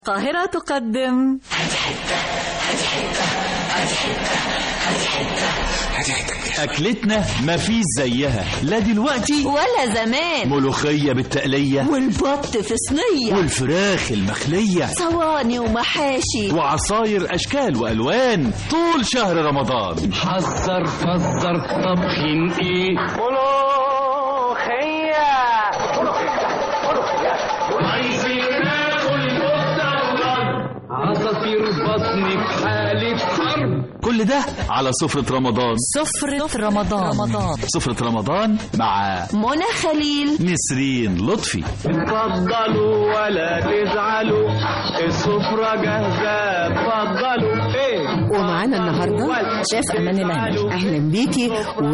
القاهرة تقدم أكلتنا مفيش زيها لا دلوقتي ولا زمان ملوخية بالتقلية والبط في صينية والفراخ المخلية صواني ومحاشي وعصاير أشكال وألوان طول شهر رمضان حذر فزر طبخين ايه عايزين ناكل عصافير بطني في حالة حرب كل ده على سفرة رمضان سفرة رمضان رمضان سفرة رمضان مع منى خليل نسرين لطفي اتفضلوا ولا تزعلوا السفرة جاهزة اتفضلوا ايه ومعانا النهارده شيف أمان العمل اهلا بيكي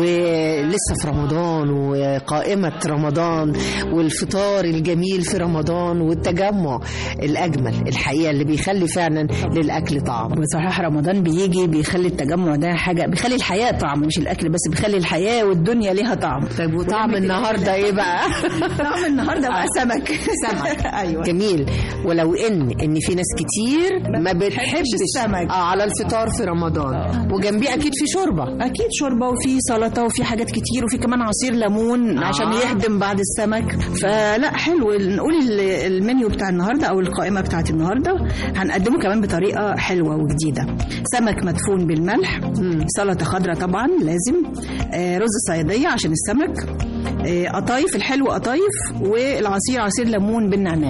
ولسه في رمضان وقائمه رمضان والفطار الجميل في رمضان والتجمع الاجمل الحقيقه اللي بيخلي فعلا للاكل طعم بصراحة رمضان بيجي بيخلي التجمع ده حاجة بيخلي الحياة طعم مش الأكل بس بيخلي الحياة والدنيا ليها طعم طيب وطعم النهارده ايه بقى طعم النهاردة بقى سمك سمك أيوة جميل ولو ان ان في ناس كتير ما بتحبش السمك. اه على الفطار في رمضان وجنبيه اكيد في شوربه أكيد شوربة وفي سلطة وفي حاجات كتير وفي كمان عصير ليمون عشان يهدم بعد السمك فلا حلو نقول ال- المنيو بتاع النهاردة أو القائمة بتاعت النهاردة هنقدمه كمان بطريقة حلوة وجديدة سمك مدفون بالملح سلطة خضراء طبعا لازم آه، رز صيادية عشان السمك آه، قطايف الحلو قطايف والعصير عصير ليمون بالنعناع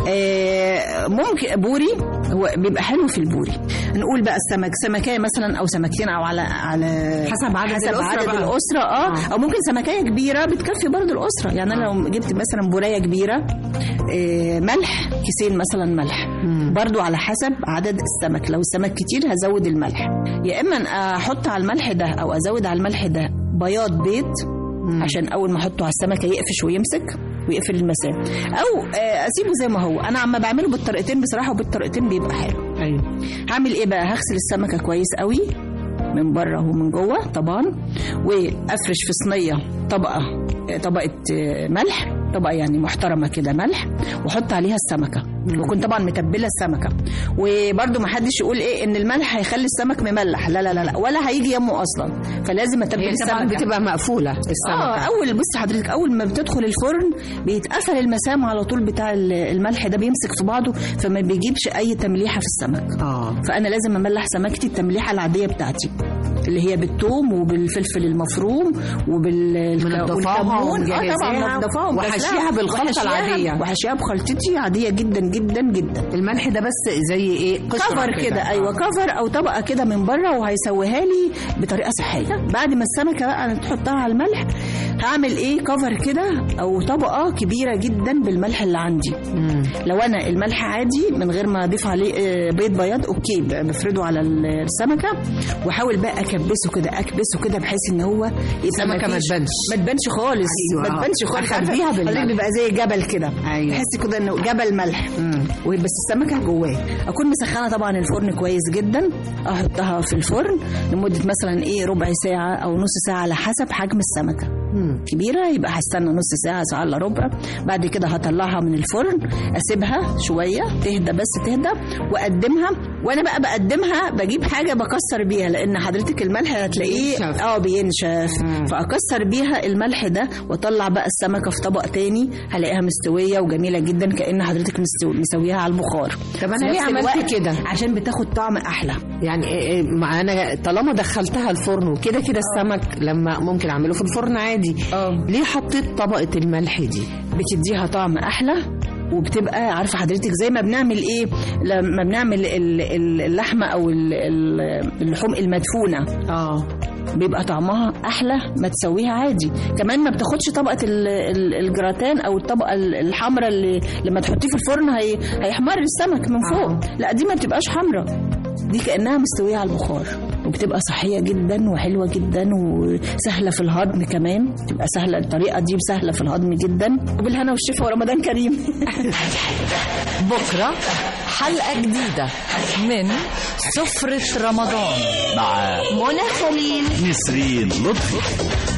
آه، ممكن بوري هو بيبقى حلو في البوري نقول بقى السمك سمكية مثلا او سمكتين او على على حسب عدد حسب الأسرة عدد بقى. الاسره اه او ممكن سمكيه كبيره بتكفي برضو الاسره يعني انا لو جبت مثلا بوريه كبيره آه، ملح كيسين مثلا ملح برضو على حسب عدد السمك لو السمك كتير هزود الملح يا اما احط على الملح ده او ازود على الملح ده بياض بيض عشان اول ما احطه على السمكه يقفش ويمسك ويقفل المسام او آه، اسيبه زي ما هو انا عم بعمله بالطريقتين بصراحه وبالطريقتين بيبقى حلو ايوه هعمل ايه بقى هغسل السمكه كويس قوي من بره ومن جوه طبعا وافرش في صينيه طبقه طبقه آه، ملح طبقه يعني محترمه كده ملح واحط عليها السمكه وكنت طبعا متبله السمكه وبرده ما حدش يقول ايه ان الملح هيخلي السمك مملح لا لا لا, لا ولا هيجي يمه اصلا فلازم اتبل هي طبعا السمكه بتبقى مقفوله اه السمكه اول بص حضرتك اول ما بتدخل الفرن بيتقفل المسام على طول بتاع ال- الملح ده بيمسك في بعضه فما بيجيبش اي تمليحه في السمك اه فانا لازم املح سمكتي التمليحه العاديه بتاعتي اللي هي بالثوم وبالفلفل المفروم وبال منضفاها والكمون. اه طبعا ومجهزاها منضفاها وحشيها بالخلطة وحشيها- العادية. وحشيها بخلطتي عاديه جدا جدا جدا الملح ده بس زي ايه قشره كفر كده ايوه كفر او طبقه كده من بره وهيسويها لي بطريقه صحيه بعد ما السمكه بقى انا تحطها على الملح هعمل ايه كفر كده او طبقه كبيره جدا بالملح اللي عندي لو انا الملح عادي من غير ما اضيف عليه آه، بيض بياض اوكي ب- بفرده على ال- السمكه واحاول بقى اكبسه كده اكبسه كده بحيث ان هو يبقى السمكة ما فيش- تبانش. ما تبانش خالص أيوة. ما تبانش خالص أخبيها عارفة؟ بالملح. حضرتك بيبقى زي جبل كده أيوة. تحس كده انه جبل ملح وبس السمكه جواه اكون مسخنه طبعا الفرن كويس جدا احطها في الفرن لمده مثلا ايه ربع ساعه او نص ساعه على حسب حجم السمكه كبيره يبقى هستنى نص ساعه ساعه الا ربع بعد كده هطلعها من الفرن اسيبها شويه تهدى بس تهدى واقدمها وانا بقى بقدمها بجيب حاجه بكسر بيها لان حضرتك الملح هتلاقيه بينشف. اه بينشف فاكسر بيها الملح ده واطلع بقى السمكه في طبق تاني هلاقيها مستويه وجميله جدا كان حضرتك مستو... مسويها على البخار طب أنا في ليه نفس عملت الوقت كده؟ عشان بتاخد طعم احلى يعني إيه إيه ما انا طالما دخلتها الفرن وكده كده السمك لما ممكن اعمله في الفرن عادي اه ليه حطيت طبقه الملح دي بتديها طعم احلى وبتبقى عارفه حضرتك زي ما بنعمل ايه لما بنعمل ال- ال- اللحمه او ال- ال- اللحوم المدفونه اه بيبقى طعمها احلى ما تسويها عادي كمان ما بتاخدش طبقه ال- ال- الجراتان او الطبقه ال- الحمراء اللي لما تحطيه في الفرن هي هيحمر السمك من فوق لا دي ما بتبقاش حمراء دي كانها مستويه على البخار وبتبقى صحيه جدا وحلوه جدا وسهله في الهضم كمان بتبقى سهله الطريقه دي سهله في الهضم جدا وبالهنا والشفا ورمضان كريم بكرة حلقة جديدة من سفرة رمضان مع منى خليل نسرين لطفي